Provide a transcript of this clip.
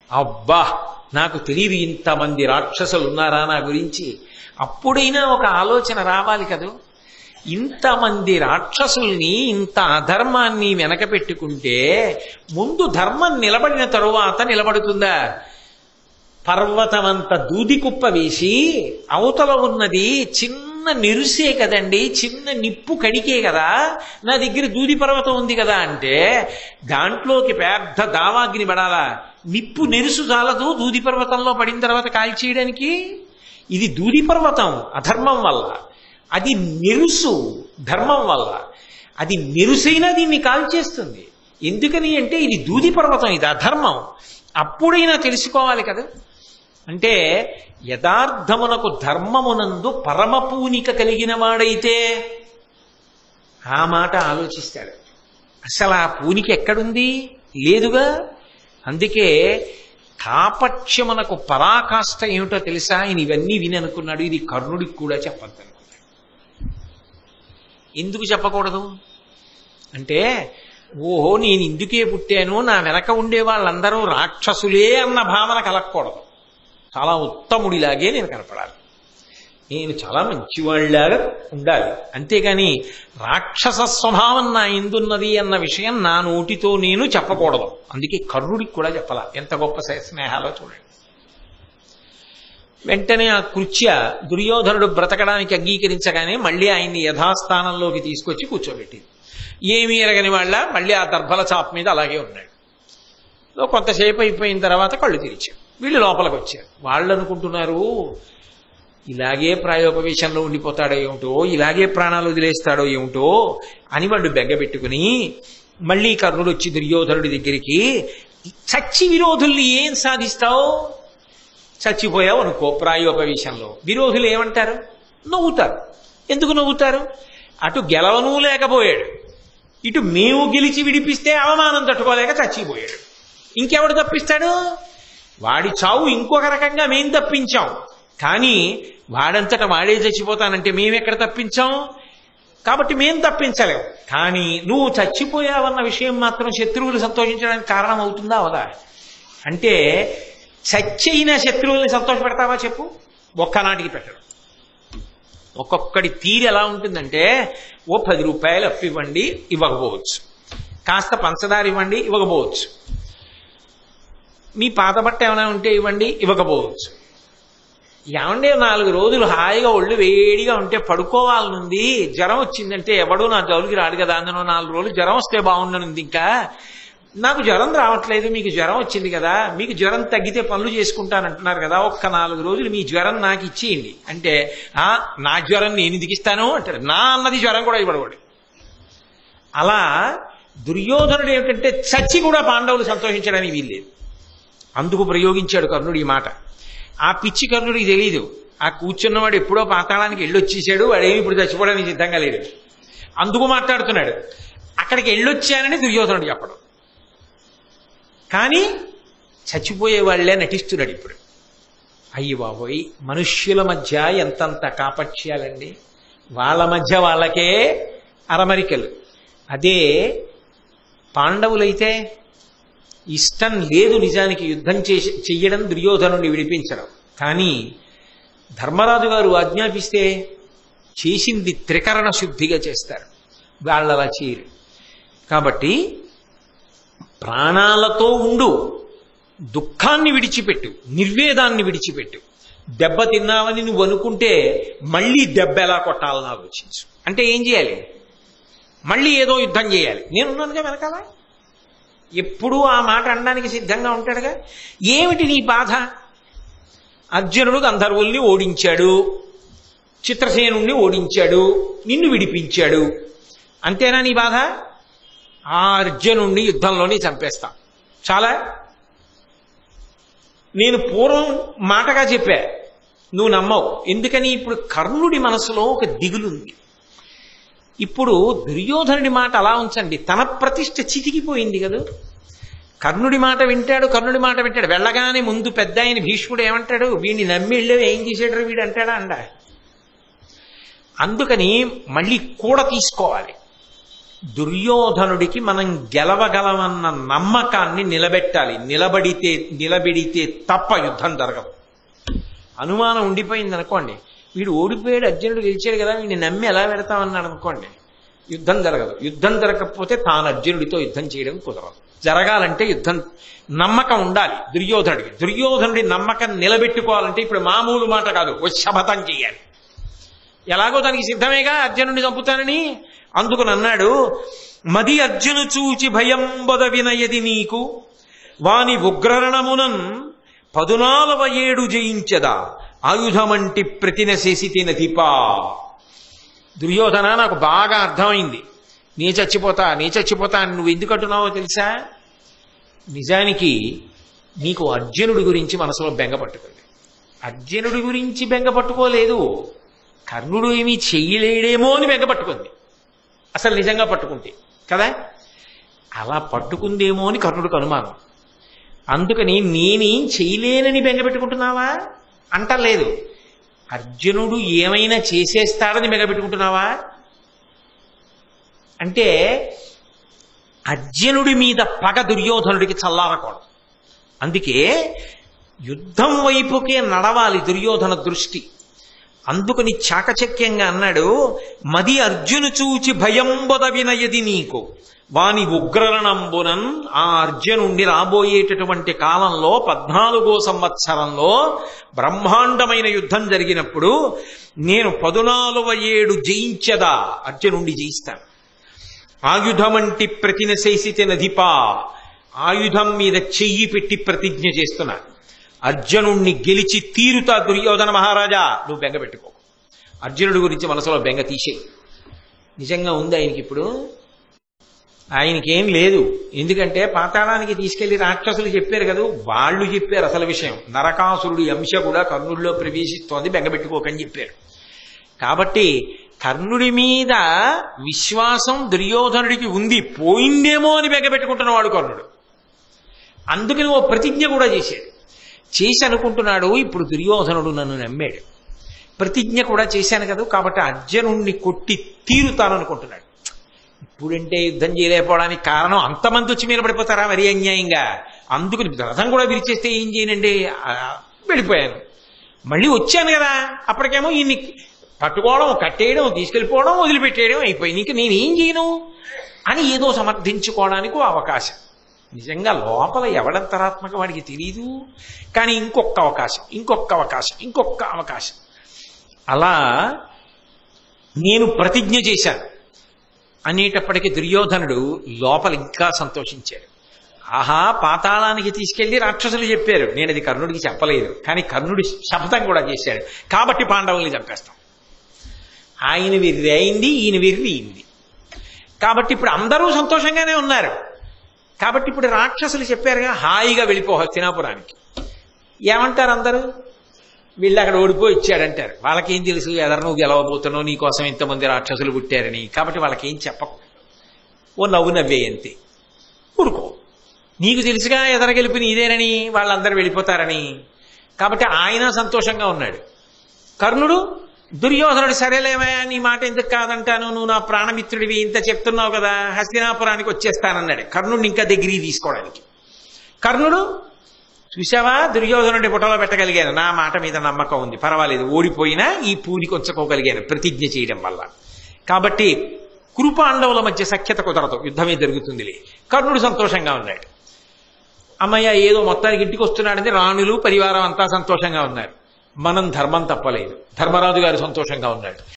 అబ్బా నాకు తెలియదు ఇంతమంది రాక్షసులు ఉన్నారా నా గురించి అప్పుడైనా ఒక ఆలోచన రావాలి కదూ ఇంతమంది రాక్షసుల్ని ఇంత అధర్మాన్ని వెనక పెట్టుకుంటే ముందు ధర్మం నిలబడిన తరువాత నిలబడుతుందా పర్వతమంత దూది కుప్ప వేసి అవతల ఉన్నది చిన్న నిరుసే కదండి చిన్న నిప్పు కడికే కదా నా దగ్గర దూది పర్వతం ఉంది కదా అంటే దాంట్లోకి పెద్ద దావాగ్ని పడాలా నిప్పు నెరుసు చాలదు దూది పర్వతంలో పడిన తర్వాత కాల్చేయడానికి ఇది దూది పర్వతం అధర్మం వల్ల అది నెరుసు ధర్మం వల్ల అది నెరుసైనా దీన్ని కాల్చేస్తుంది ఎందుకని అంటే ఇది దూది పర్వతం ఇది అధర్మం అప్పుడైనా తెలుసుకోవాలి కదా అంటే యథార్థమునకు ధర్మమునందు పరమ పూనిక కలిగిన వాడైతే ఆ మాట ఆలోచిస్తాడు అసలు ఆ పూనిక ఎక్కడుంది లేదుగా అందుకే కాపక్ష్యమునకు పరాకాష్ట ఏమిటో తెలుసా ఆయన ఇవన్నీ విని అనుకున్నాడు ఇది కర్ణుడికి కూడా చెప్పద్దు అనుకున్నాడు ఎందుకు చెప్పకూడదు అంటే ఓహో నేను ఇందుకే పుట్టాను నా వెనక ఉండే వాళ్ళందరూ రాక్షసులే అన్న భావన కలగకూడదు చాలా ఉత్తముడిలాగే నేను కనపడాలి నేను చాలా మంచివాళ్ళలాగా ఉండాలి అంతేగాని రాక్షస స్వభావం నా ఎందున్నది అన్న విషయం నా నోటితో నేను చెప్పకూడదు అందుకే కర్ణుడికి కూడా చెప్పాల ఎంత గొప్ప స్నేహాలో చూడండి వెంటనే ఆ కృత్య దుర్యోధనుడు బ్రతకడానికి అంగీకరించగానే మళ్ళీ ఆయన్ని యథాస్థానంలోకి తీసుకొచ్చి కూర్చోబెట్టింది ఏమీ ఎరగని వాళ్ళ మళ్ళీ ఆ దర్భల చాప్ మీద అలాగే ఉన్నాడు కొంతసేపు అయిపోయిన తర్వాత కళ్ళు తెరిచారు వీళ్ళు లోపలికి వచ్చారు వాళ్ళు అనుకుంటున్నారు ఇలాగే ప్రాయోపవేశంలో ఉండిపోతాడో ఏమిటో ఇలాగే ప్రాణాలు వదిలేస్తాడో ఏమిటో అని వాళ్ళు బెగ్గబెట్టుకుని మళ్ళీ కర్ణుడు వచ్చి దుర్యోధనుడి దగ్గరికి చచ్చి విరోధుల్ని ఏం సాధిస్తావు చచ్చిపోయావు అనుకో ప్రాయోపవేశంలో విరోధులు ఏమంటారు నవ్వుతారు ఎందుకు నవ్వుతారు అటు గెలవను లేకపోయాడు ఇటు మేము గెలిచి విడిపిస్తే అవమానం తట్టుకోలేక చచ్చిపోయాడు ఇంకెవడు తప్పిస్తాడు వాడి చావు ఇంకొక రకంగా మేం తప్పించాం కానీ వాడంతట వాడే చచ్చిపోతానంటే మేమెక్కడ తప్పించాం కాబట్టి మేం తప్పించలేం కానీ నువ్వు చచ్చిపోయావన్న విషయం మాత్రం శత్రువులు సంతోషించడానికి కారణం అవుతుందా అవదా అంటే చచ్చైన శత్రువుల్ని సంతోషపెడతావా చెప్పు ఒక్కనాటికి పెట్టడం ఒక్కొక్కడి తీరు ఎలా ఉంటుందంటే ఓ పది రూపాయలు అప్పు ఇవ్వండి ఇవ్వకపోవచ్చు కాస్త పంచదార ఇవ్వండి ఇవ్వకపోవచ్చు మీ పాత బట్ట ఏమైనా ఉంటే ఇవ్వండి ఇవ్వకపోవచ్చు ఏమంటే నాలుగు రోజులు హాయిగా ఒళ్ళు వేడిగా ఉంటే పడుకోవాలనుంది జ్వరం వచ్చిందంటే ఎవడూ నా జౌలికి రాడు కదా అందులో నాలుగు రోజులు జ్వరం వస్తే బాగుండనుంది ఇంకా నాకు జ్వరం రావట్లేదు మీకు జ్వరం వచ్చింది కదా మీకు జ్వరం తగ్గితే పనులు చేసుకుంటానంటున్నారు కదా ఒక్క నాలుగు రోజులు మీ జ్వరం నాకు ఇచ్చేయండి అంటే ఆ నా జ్వరం నేను దిగిస్తాను అంటాడు నా అన్నది జ్వరం కూడా ఇవ్వడవాడు అలా దుర్యోధనుడు ఏమిటంటే చచ్చి కూడా పాండవులు సంతోషించడానికి వీల్లేదు అందుకు ప్రయోగించాడు కర్ణుడు ఈ మాట ఆ పిచ్చి కర్ణుడికి తెలియదు ఆ కూర్చున్నవాడు ఎప్పుడో పాతాళానికి వెళ్ళొచ్చేసాడు వాడేమి ఇప్పుడు చచ్చిపోవడానికి సిద్ధంగా లేడు అందుకు మాట్లాడుతున్నాడు అక్కడికి వెళ్ళొచ్చానని దుర్యోధనుడు చెప్పడం కానీ చచ్చిపోయే వాళ్లే నటిస్తున్నాడు ఇప్పుడు అయ్యి బాబోయ్ మనుష్యుల మధ్య ఎంతంత కాపక్ష్యాలండి వాళ్ళ మధ్య వాళ్ళకే అరమరికలు అదే పాండవులైతే ఇష్టం లేదు నిజానికి యుద్ధం చేసి చెయ్యడం దుర్యోధనుడిని విడిపించడం కానీ ధర్మరాజు గారు ఆజ్ఞాపిస్తే చేసింది త్రికరణ శుద్ధిగా చేస్తారు వాళ్ళలా చేయరు కాబట్టి ప్రాణాలతో ఉండు దుఃఖాన్ని విడిచిపెట్టు నిర్వేదాన్ని విడిచిపెట్టు దెబ్బ తిన్నావని నువ్వు అనుకుంటే మళ్ళీ దెబ్బ ఎలా కొట్టాలని ఆలోచించు అంటే ఏం చేయాలి మళ్ళీ ఏదో యుద్ధం చేయాలి నేనున్నానుగా వెనకాల ఎప్పుడూ ఆ మాట అనడానికి సిద్ధంగా ఉంటాడుగా ఏమిటి నీ బాధ అర్జునుడు గంధర్వుల్ని ఓడించాడు చిత్రసేనుణ్ణి ఓడించాడు నిన్ను విడిపించాడు అంతేనా నీ బాధ ఆ అర్జునుణ్ణి యుద్ధంలోనే చంపేస్తా చాలా నేను పూర్వం మాటగా చెప్పా నువ్వు నమ్మవు ఎందుకని ఇప్పుడు కర్ణుడి మనసులో ఒక దిగులుంది ఇప్పుడు దుర్యోధనుడి మాట అలా ఉంచండి తన ప్రతిష్ట చితికిపోయింది కదా కర్ణుడి మాట వింటాడు కర్ణుడి మాట వింటాడు వెళ్ళగానే ముందు పెద్ద ఆయన భీష్ముడు ఏమంటాడు వీడిని నమ్మి వెళ్ళేవి ఏం చేసాడు వీడు అంటాడా అండ అందుకని మళ్ళీ కూడ తీసుకోవాలి దుర్యోధనుడికి మనం గెలవగలమన్న నమ్మకాన్ని నిలబెట్టాలి నిలబడితే నిలబెడితే తప్ప యుద్ధం జరగదు అనుమానం ఉండిపోయింది అనుకోండి వీడు ఓడిపోయాడు అర్జునుడు గెలిచాడు కదా వీడిని నమ్మి ఎలా పెడతామన్నాడు అనుకోండి యుద్ధం జరగదు యుద్ధం జరగకపోతే తాను అర్జునుడితో యుద్ధం చేయడం కుదరదు జరగాలంటే యుద్ధం నమ్మకం ఉండాలి దుర్యోధనుడికి దుర్యోధనుడి నమ్మకం నిలబెట్టుకోవాలంటే ఇప్పుడు మామూలు మాట కాదు ఓ శపథం చేయాలి ఎలాగో దానికి సిద్ధమేగా అర్జునుడిని చంపుతానని అందుకుని అన్నాడు మది అర్జును చూచి భయంబద వినయది నీకు వాని ఉగ్రరణమునన్ పదునాలవ ఏడు జయించదా ఆయుధమంటి ప్రతినశేసి తినతిపా దుర్యోధన నాకు బాగా అర్థమైంది నీ చచ్చిపోతా నీ చచ్చిపోతా అని నువ్వు ఎందుకు అంటున్నావో తెలుసా నిజానికి నీకు అర్జునుడి గురించి మనసులో బెంగ పట్టుకుంది అర్జునుడి గురించి బెంగ పట్టుకోలేదు కర్ణుడు ఏమీ చెయ్యలేడేమో అని బెంగ పట్టుకుంది అసలు నిజంగా పట్టుకుంటే కదా అలా పట్టుకుందేమో అని కర్ణుడికి అనుమానం అందుకని నేనేం చేయలేనని బెంగ పెట్టుకుంటున్నావా అంటలేదు అర్జునుడు ఏమైనా చేసేస్తాడని బెంగ పెట్టుకుంటున్నావా అంటే అర్జునుడి మీద పగ దుర్యోధనుడికి చల్లారకూడదు అందుకే యుద్ధం వైపుకే నడవాలి దుర్యోధన దృష్టి అందుకని చాకచక్యంగా అన్నాడు మది అర్జును చూచి భయంబద వినయది నీకు వాని ఉగ్రరణంబునన్ ఆ అర్జునుండి రాబోయేటటువంటి కాలంలో పద్నాలుగో సంవత్సరంలో బ్రహ్మాండమైన యుద్ధం జరిగినప్పుడు నేను పదునాలువ ఏడు జయించదా అర్జునుండి జయిస్తాను ఆయుధమంటి ప్రతినశేసిత నదిపా ఆయుధం మీద చెయ్యి పెట్టి ప్రతిజ్ఞ చేస్తున్నా అర్జునుణ్ణి గెలిచి తీరుతా దుర్యోధన మహారాజా నువ్వు బెంగ పెట్టుకో అర్జునుడి గురించి మనసులో బెంగ తీసేయి నిజంగా ఉంది ఆయనకి ఇప్పుడు ఆయనకి ఏం లేదు ఎందుకంటే పాతాళానికి తీసుకెళ్లి రాక్షసులు చెప్పారు కదా వాళ్ళు చెప్పారు అసలు విషయం నరకాసురుడి అంశ కూడా కర్ణుడిలో ప్రవేశిస్తోంది బెంగపెట్టుకోకని చెప్పారు కాబట్టి కర్ణుడి మీద విశ్వాసం దుర్యోధనుడికి ఉంది పోయిందేమో అని బెంగపెట్టుకుంటున్నవాడు కర్ణుడు అందుకని ఓ ప్రతిజ్ఞ కూడా చేశాడు చేసి అనుకుంటున్నాడు ఇప్పుడు దుర్యోధనుడు నన్ను నమ్మాడు ప్రతిజ్ఞ కూడా చేశాను కదా కాబట్టి అర్జునుణ్ణి కొట్టి తీరుతాననుకుంటున్నాడు ఇప్పుడంటే యుద్ధం చేయలేకపోవడానికి కారణం అంతమంది వచ్చి మీద పడిపోతారా మరీ అన్యాయంగా అందుకు రథం కూడా విరిచేస్తే ఏం చేయనండి ఆ, వెళ్ళిపోయాను మళ్ళీ వచ్చాను కదా అప్పటికేమో ఈయన్ని పట్టుకోవడం కట్టేయడం తీసుకెళ్ళిపోవడం వదిలిపెట్టేయడం అయిపోయింది ఇంక నేనేం చేయను అని ఏదో సమర్థించుకోవడానికి ఓ అవకాశం నిజంగా లోపల ఎవడంతరాత్మక వాడికి తెలియదు కానీ ఇంకొక అవకాశం ఇంకొక అవకాశం ఇంకొక అవకాశం అలా నేను ప్రతిజ్ఞ చేశాను అనేటప్పటికీ దుర్యోధనుడు లోపల ఇంకా సంతోషించాడు ఆహా పాతాళానికి తీసుకెళ్లి రాక్షసులు చెప్పారు నేను అది కర్ణుడికి చెప్పలేదు కానీ కర్ణుడి శపథం కూడా చేశాడు కాబట్టి పాండవుల్ని చంపేస్తాం ఆయన విర్రి అయింది ఈయన విర్రి అయింది కాబట్టి ఇప్పుడు అందరూ సంతోషంగానే ఉన్నారు కాబట్టి ఇప్పుడు రాక్షసులు చెప్పారుగా హాయిగా వెళ్ళిపో హస్తినాపురానికి ఏమంటారు అందరూ వీళ్ళు అక్కడ ఓడిపోయి ఇచ్చాడంటారు వాళ్ళకేం తెలుసు ఎదరు నువ్వు గెలవబోతున్నావు నీకోసం ఇంతమంది రాక్షసులు పుట్టారని కాబట్టి వాళ్ళకేం చెప్పకు ఓ నవ్వు నవ్వే అంతే ఊరుకో నీకు తెలుసుగా ఎదర గెలిపి నీదేనని వాళ్ళందరూ వెళ్ళిపోతారని కాబట్టి ఆయన సంతోషంగా ఉన్నాడు కర్ణుడు దుర్యోధనుడు సరేలేమయ్యా నీ మాట ఎందుకు కాదంటాను నువ్వు నా ప్రాణమిత్రుడివి ఇంత చెప్తున్నావు కదా హస్తినాపురానికి వచ్చేస్తానన్నాడు కర్ణుడిని ఇంకా దగ్గరికి తీసుకోవడానికి కర్ణుడు చూసావా దుర్యోధనుడి పుటలో పెట్టగలిగాను నా మాట మీద నమ్మకం ఉంది పర్వాలేదు ఓడిపోయినా ఈ పూని కొంచుకోగలిగాను ప్రతిజ్ఞ చేయడం వల్ల కాబట్టి కురుపాండవుల మధ్య సఖ్యత కుదరదు యుద్ధమే జరుగుతుందిలే కర్ణుడు సంతోషంగా ఉన్నాడు అమ్మయ్య ఏదో మొత్తానికి ఇంటికి వస్తున్నాడని రాణులు పరివారం అంతా సంతోషంగా ఉన్నారు మనం ధర్మం తప్పలేదు ధర్మరాజు గారు సంతోషంగా ఉన్నాడు